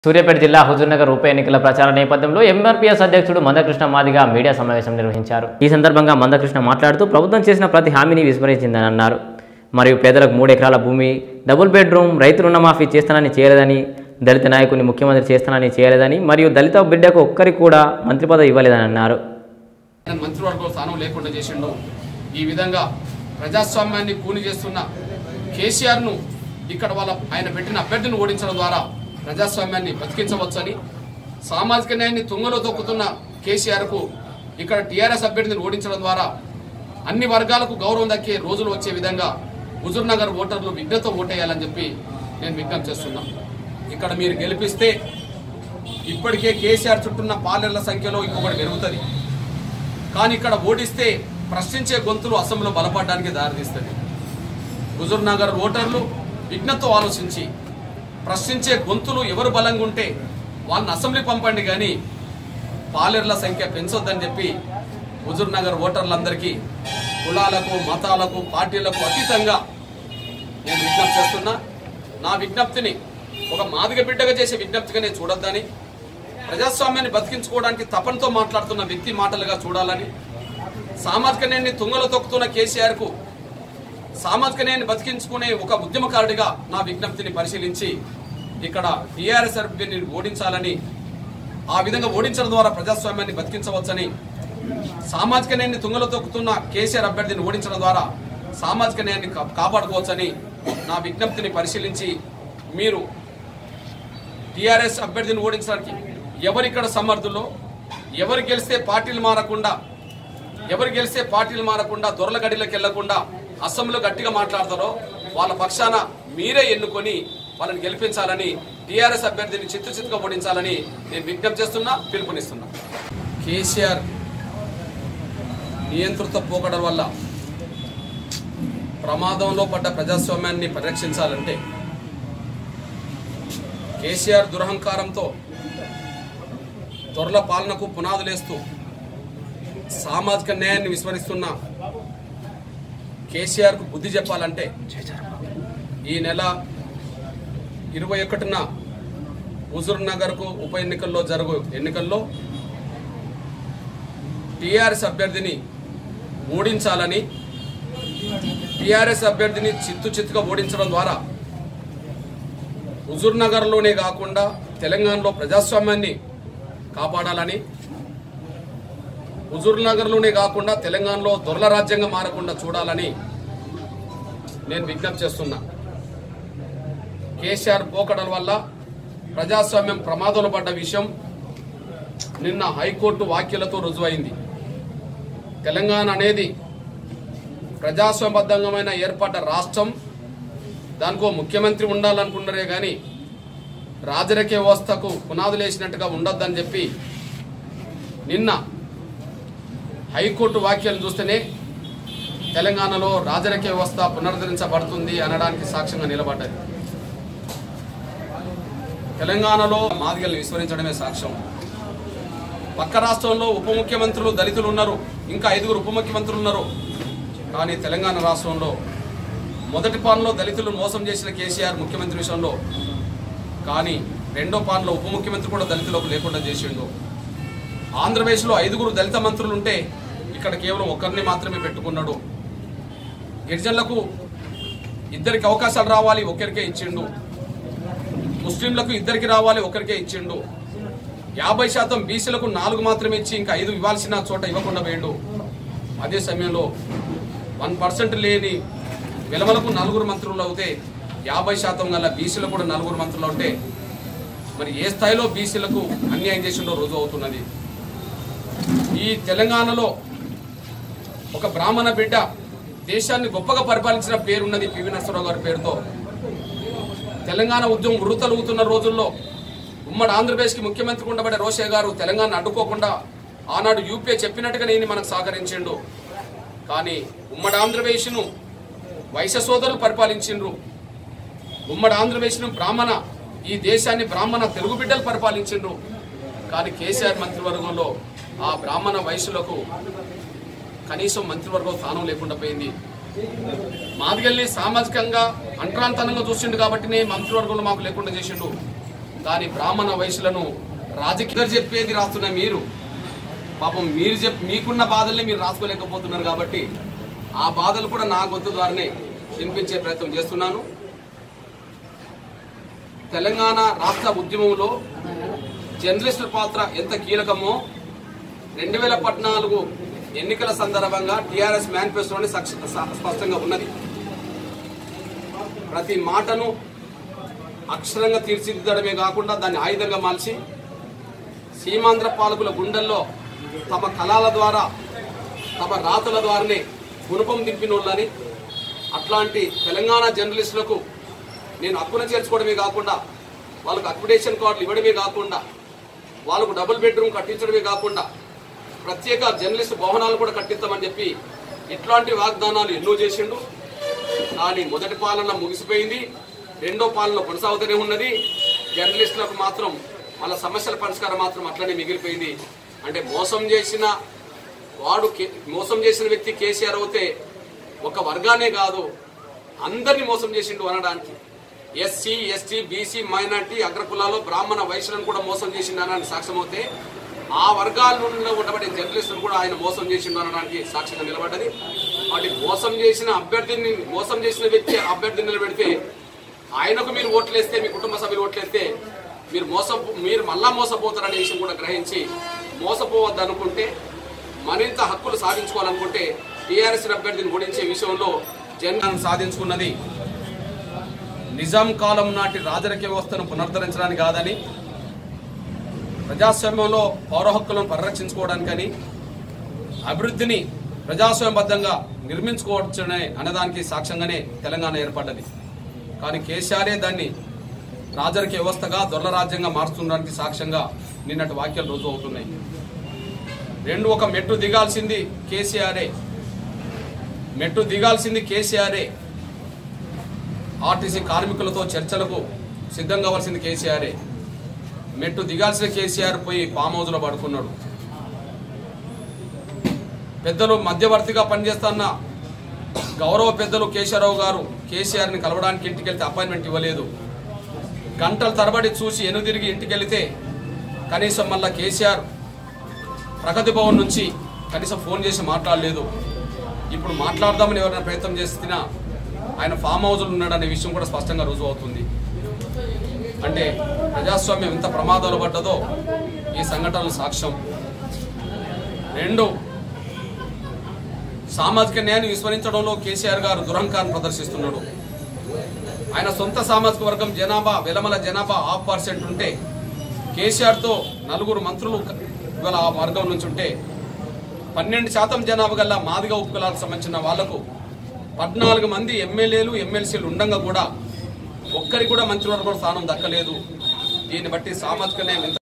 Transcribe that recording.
సూర్యాపేట జిల్లా హుజూర్నగర్ ఉప ఎన్నికల ప్రచార నేపథ్యంలో ఎంఆర్పీఎస్ అధ్యక్షుడు మందకృష్ణ మాదిగా మీడియా సమావేశం నిర్వహించారు ఈ సందర్భంగా మందకృష్ణ మాట్లాడుతూ ప్రభుత్వం చేసిన ప్రతి హామీని విస్మరించిందని అన్నారు మరియు పేదలకు మూడు ఎకరాల భూమి డబుల్ బెడ్రూమ్ రైతు రుణమాఫీ చేస్తానని చేయలేదని దళిత నాయకుని ముఖ్యమంత్రి చేస్తానని చేయలేదని మరియు దళిత బిడ్డకు ఒక్కరికి కూడా మంత్రి పదవి ఇవ్వలేదని అన్నారు ఆయన మంత్రివర్గం స్థానం లేకుండా చేసిండు ఈ విధంగా ప్రజాస్వామ్యాన్ని కూని చేస్తున్న కేసీఆర్ను ఇక్కడ వాళ్ళ ఆయన పెట్టిన అభ్యర్థిని ఓడించడం ద్వారా ప్రజాస్వామ్యాన్ని బతికించవచ్చని సామాజిక న్యాయాన్ని తుంగలో తొక్కుతున్న కేసీఆర్కు ఇక్కడ టీఆర్ఎస్ అభ్యర్థిని ఓడించడం ద్వారా అన్ని వర్గాలకు గౌరవం దక్కే రోజులు వచ్చే విధంగా హుజూర్ నగర్ ఓటర్లు విఘ్నత ఓటేయాలని చెప్పి నేను విజ్ఞప్తి చేస్తున్నా ఇక్కడ మీరు గెలిపిస్తే ఇప్పటికే కేసీఆర్ చుట్టూన్న పాలెర్ల సంఖ్యలో ఇంకొకటి పెరుగుతుంది కానీ ఇక్కడ ఓడిస్తే ప్రశ్నించే గొంతులు అసెంబ్లీలో బలపడడానికి దారితీస్తుంది హుజూర్ నగర్ ఓటర్లు విఘ్నతో ఆలోచించి ప్రశ్నించే గొంతులు ఎవరు బలంగా ఉంటే వాళ్ళని అసెంబ్లీ పంపండి కానీ పాలేర్ల సంఖ్య పెంచొద్దని చెప్పి హుజూర్ నగర్ ఓటర్లందరికీ కులాలకు మతాలకు పార్టీలకు అతీతంగా నేను విజ్ఞప్తి చేస్తున్నా నా విజ్ఞప్తిని ఒక మాదిగ బిడ్డగా చేసే విజ్ఞప్తిగా నేను చూడొద్దని ప్రజాస్వామ్యాన్ని బతికించుకోవడానికి తపనతో మాట్లాడుతున్న వ్యక్తి మాటలుగా చూడాలని సామాజిక న్యాయాన్ని తుంగలో తొక్కుతున్న కేసీఆర్కు సామాజిక న్యాయాన్ని బతికించుకునే ఒక ఉద్యమకారుడిగా నా విజ్ఞప్తిని పరిశీలించి ఇక్కడ టీఆర్ఎస్ అభ్యర్థిని ఓడించాలని ఆ విధంగా ఓడించడం ద్వారా ప్రజాస్వామ్యాన్ని బతికించవచ్చని సామాజిక న్యాయాన్ని తుంగలో తొక్కుతున్న కేసీఆర్ అభ్యర్థిని ఓడించడం ద్వారా సామాజిక న్యాయాన్ని కా- కాపాడుకోవచ్చని నా విజ్ఞప్తిని పరిశీలించి మీరు టీఆర్ఎస్ అభ్యర్థిని ఓడించడానికి ఎవరిక్కడ సమర్థులో ఎవరు గెలిస్తే పార్టీలు మారకుండా ఎవరు గెలిస్తే పార్టీలు మారకుండా దొరల గడిలోకి వెళ్లకుండా అసెంబ్లీలో గట్టిగా మాట్లాడతారో వాళ్ళ పక్షాన మీరే ఎన్నుకొని వాళ్ళని గెలిపించాలని టీఆర్ఎస్ అభ్యర్థిని చిత్తు చిత్తుగా ఓడించాలని నేను విజ్ఞప్తి చేస్తున్నా పిలుపునిస్తున్నా కేసీఆర్ నియంత్రిత పోకడం వల్ల ప్రమాదంలో పడ్డ ప్రజాస్వామ్యాన్ని పరిరక్షించాలంటే కేసీఆర్ దురహంకారంతో దొరల పాలనకు పునాదులేస్తూ సామాజిక న్యాయాన్ని విస్మరిస్తున్న కేసీఆర్కు బుద్ధి చెప్పాలంటే ఈ నెల ఇరవై ఒకటిన హుజూర్ నగర్కు ఉప ఎన్నికల్లో జరుగు ఎన్నికల్లో టీఆర్ఎస్ అభ్యర్థిని ఓడించాలని టీఆర్ఎస్ అభ్యర్థిని చిత్తు చిత్తుగా ఓడించడం ద్వారా హుజూర్ నగర్లోనే కాకుండా తెలంగాణలో ప్రజాస్వామ్యాన్ని కాపాడాలని హుజూర్ నగర్లోనే కాకుండా తెలంగాణలో దొరల రాజ్యంగా మారకుండా చూడాలని నేను విజ్ఞప్తి చేస్తున్నా కేసీఆర్ పోకడల వల్ల ప్రజాస్వామ్యం ప్రమాదంలో పడ్డ విషయం నిన్న హైకోర్టు వ్యాఖ్యలతో రుజువైంది తెలంగాణ అనేది ప్రజాస్వామ్యబద్ధమైన ఏర్పడ్డ రాష్ట్రం దానికో ముఖ్యమంత్రి ఉండాలనుకున్నారే కానీ రాజరిక వ్యవస్థకు పునాదులు వేసినట్టుగా ఉండొద్దని చెప్పి నిన్న హైకోర్టు వ్యాఖ్యలు చూస్తేనే తెలంగాణలో రాజరిక వ్యవస్థ పునరుద్ధరించబడుతుంది అనడానికి సాక్ష్యంగా నిలబడ్డది తెలంగాణలో మాదిగల్ని విస్మరించడమే సాక్ష్యం పక్క రాష్ట్రంలో ఉప ముఖ్యమంత్రులు దళితులు ఉన్నారు ఇంకా ఐదుగురు ఉప ముఖ్యమంత్రులు ఉన్నారు కానీ తెలంగాణ రాష్ట్రంలో మొదటి పాలనలో దళితులు మోసం చేసిన కేసీఆర్ ముఖ్యమంత్రి విషయంలో కానీ రెండో పాలనలో ఉప ముఖ్యమంత్రి కూడా దళితులకు లేకుండా చేసిండు ఆంధ్రప్రదేశ్లో ఐదుగురు దళిత మంత్రులు ఉంటే ఇక్కడ కేవలం ఒక్కరిని మాత్రమే పెట్టుకున్నాడు గిరిజనులకు ఇద్దరికి అవకాశాలు రావాలి ఒకరికే ఇచ్చిండు ముస్లింలకు ఇద్దరికి రావాలి ఒకరికే ఇచ్చిండు యాభై శాతం బీసీలకు నాలుగు మాత్రమే ఇచ్చి ఇంకా ఐదు ఇవ్వాల్సిన చోట ఇవ్వకుండా వేయండు అదే సమయంలో వన్ పర్సెంట్ లేని విలువలకు నలుగురు మంత్రులు అవుతే యాభై శాతం గల బీసీలకు కూడా నలుగురు మంత్రులు ఉంటే మరి ఏ స్థాయిలో బీసీలకు అన్యాయం చేసిండో రుజువు అవుతున్నది ఈ తెలంగాణలో ఒక బ్రాహ్మణ బిడ్డ దేశాన్ని గొప్పగా పరిపాలించిన పేరున్నది పివి నరసింహరావు గారి పేరుతో తెలంగాణ ఉద్యమం ఉరుతలుగుతున్న రోజుల్లో ఉమ్మడి ఆంధ్రప్రదేశ్కి ముఖ్యమంత్రి ఉండబడే రోషయ్య గారు తెలంగాణ అడ్డుకోకుండా ఆనాడు యూపీఏ చెప్పినట్టుగా నేను మనకు సహకరించిండు కానీ ఉమ్మడి ఆంధ్రప్రదేశ్ను వైశ్య సోదరులు పరిపాలించిండ్రు ఉమ్మడి ఆంధ్రప్రదేశ్ను బ్రాహ్మణ ఈ దేశాన్ని బ్రాహ్మణ తెలుగు బిడ్డలు పరిపాలించిండ్రు కానీ కేసీఆర్ మంత్రివర్గంలో ఆ బ్రాహ్మణ వయసులకు కనీసం మంత్రివర్గం స్థానం లేకుండా పోయింది మాదిగల్ని సామాజికంగా అంట్రాంతనంగా చూసిండు కాబట్టి మంత్రివర్గంలో మాకు లేకుండా చేసిండు దాని బ్రాహ్మణ వయసులను రాజకీయ చెప్పేది రాస్తున్న మీరు పాపం మీరు చెప్ మీకున్న బాధల్ని మీరు రాసుకోలేకపోతున్నారు కాబట్టి ఆ బాధలు కూడా నా గొంతు ద్వారానే వినిపించే ప్రయత్నం చేస్తున్నాను తెలంగాణ రాష్ట్ర ఉద్యమంలో జర్నలిస్టుల పాత్ర ఎంత కీలకమో రెండు వేల పద్నాలుగు ఎన్నికల సందర్భంగా టీఆర్ఎస్ మేనిఫెస్టోని సక్ష- స- స్పష్టంగా ఉన్నది ప్రతి మాటను అక్షరంగా తీర్చిదిద్దడమే కాకుండా దాన్ని ఆయుధంగా మార్చి సీమాంధ్ర పాలకుల గుండెల్లో తమ కళాల ద్వారా తమ రాతల ద్వారానే గుణపం దింపినోళ్ళని అట్లాంటి తెలంగాణ జర్నలిస్టులకు నేను హక్కున చేర్చుకోవడమే కాకుండా వాళ్ళకు అక్విడేషన్ కార్డులు ఇవ్వడమే కాకుండా వాళ్ళకు డబుల్ బెడ్రూమ్ కట్టించడమే కాకుండా ప్రత్యేక జర్నలిస్ట్ భవనాలు కూడా కట్టిస్తామని చెప్పి ఇట్లాంటి వాగ్దానాలు ఎన్నో చేసిండు కానీ మొదటి పాలన ముగిసిపోయింది రెండో పాలన కొనసాగుతూనే ఉన్నది జర్నలిస్టులకు మాత్రం వాళ్ళ సమస్యల పరిష్కారం మాత్రం అట్లనే మిగిలిపోయింది అంటే మోసం చేసిన వాడు కే- మోసం చేసిన వ్యక్తి కేసీఆర్ అవుతే ఒక వర్గానే కాదు అందరినీ మోసం చేసిండు అనడానికి ఎస్సీ ఎస్టీ బీసీ మైనార్టీ అగ్రకులాలో బ్రాహ్మణ వైశ్యులను కూడా మోసం చేసిండు అనడానికి సాక్ష్యం అవుతే ఆ వర్గాల్లో ఉండబడే జర్నలిస్టులు కూడా ఆయన మోసం చేసిండు అనడానికి సాక్ష్యంగా నిలబడ్డది వాటి మోసం చేసిన అభ్యర్థిని మోసం చేసిన వ్యక్తి అభ్యర్థిని నిలబెడితే ఆయనకు మీరు ఓట్లేస్తే మీ కుటుంబ సభ్యులు ఓట్లేస్తే మీరు మోస మీరు మళ్ళా మోసపోతారనే విషయం కూడా గ్రహించి మోసపోవద్దు అనుకుంటే మరింత హక్కులు సాధించుకోవాలనుకుంటే టీఆర్ఎస్ అభ్యర్థిని ఓడించే విషయంలో జగన్ సాధించుకున్నది నిజాం కాలం నాటి రాజరిక వ్యవస్థను పునరుద్ధరించడానికి కాదని ప్రజాస్వామ్యంలో పౌర హక్కులను పరిరక్షించుకోవడానికని అభివృద్ధిని ప్రజాస్వామ్యబద్ధంగా నిర్మించుకోవచ్చనే అన్నదానికి సాక్ష్యంగానే తెలంగాణ ఏర్పడ్డది కానీ కేసీఆరే దాన్ని రాజరిక వ్యవస్థగా దొరల రాజ్యంగా మార్చడానికి సాక్ష్యంగా నిన్నటి వాక్యాలు రుజువు అవుతున్నాయి రెండు ఒక మెట్టు దిగాల్సింది కేసీఆరే మెట్టు దిగాల్సింది కేసీఆరే ఆర్టీసీ కార్మికులతో చర్చలకు సిద్ధం కావాల్సింది కేసీఆరే మెట్టు దిగాల్సిన కేసీఆర్ పోయి ఫామ్ హౌస్లో పడుకున్నాడు పెద్దలు మధ్యవర్తిగా పనిచేస్తున్న గౌరవ పెద్దలు కేశవరావు గారు కేసీఆర్ని కలవడానికి ఇంటికి వెళ్తే అపాయింట్మెంట్ ఇవ్వలేదు గంటల తరబడి చూసి ఎనుదిరిగి ఇంటికి వెళితే కనీసం మళ్ళా కేసీఆర్ ప్రగతి భవన్ నుంచి కనీసం ఫోన్ చేసి మాట్లాడలేదు ఇప్పుడు మాట్లాడదామని ఎవరైనా ప్రయత్నం చేస్తున్నా ఆయన ఫామ్ హౌస్లో ఉన్నాడనే విషయం కూడా స్పష్టంగా రుజువు అవుతుంది అంటే ప్రజాస్వామ్యం ఎంత ప్రమాదాలు పడ్డదో ఈ సంఘటనల సాక్ష్యం రెండు సామాజిక న్యాయాన్ని విస్మరించడంలో కేసీఆర్ గారు దురహంకారం ప్రదర్శిస్తున్నాడు ఆయన సొంత సామాజిక వర్గం జనాభా వెలమల జనాభా హాఫ్ పర్సెంట్ ఉంటే కేసీఆర్తో నలుగురు మంత్రులు ఇవాళ ఆ వర్గం నుంచి ఉంటే పన్నెండు శాతం జనాభా గల మాదిగ ఉపకులాలకు సంబంధించిన వాళ్లకు పద్నాలుగు మంది ఎమ్మెల్యేలు ఎమ్మెల్సీలు ఉండంగా కూడా ఒక్కరికి కూడా మంత్రివర్గ స్థానం దక్కలేదు దీన్ని బట్టి సామాజిక న్యాయం ఎంత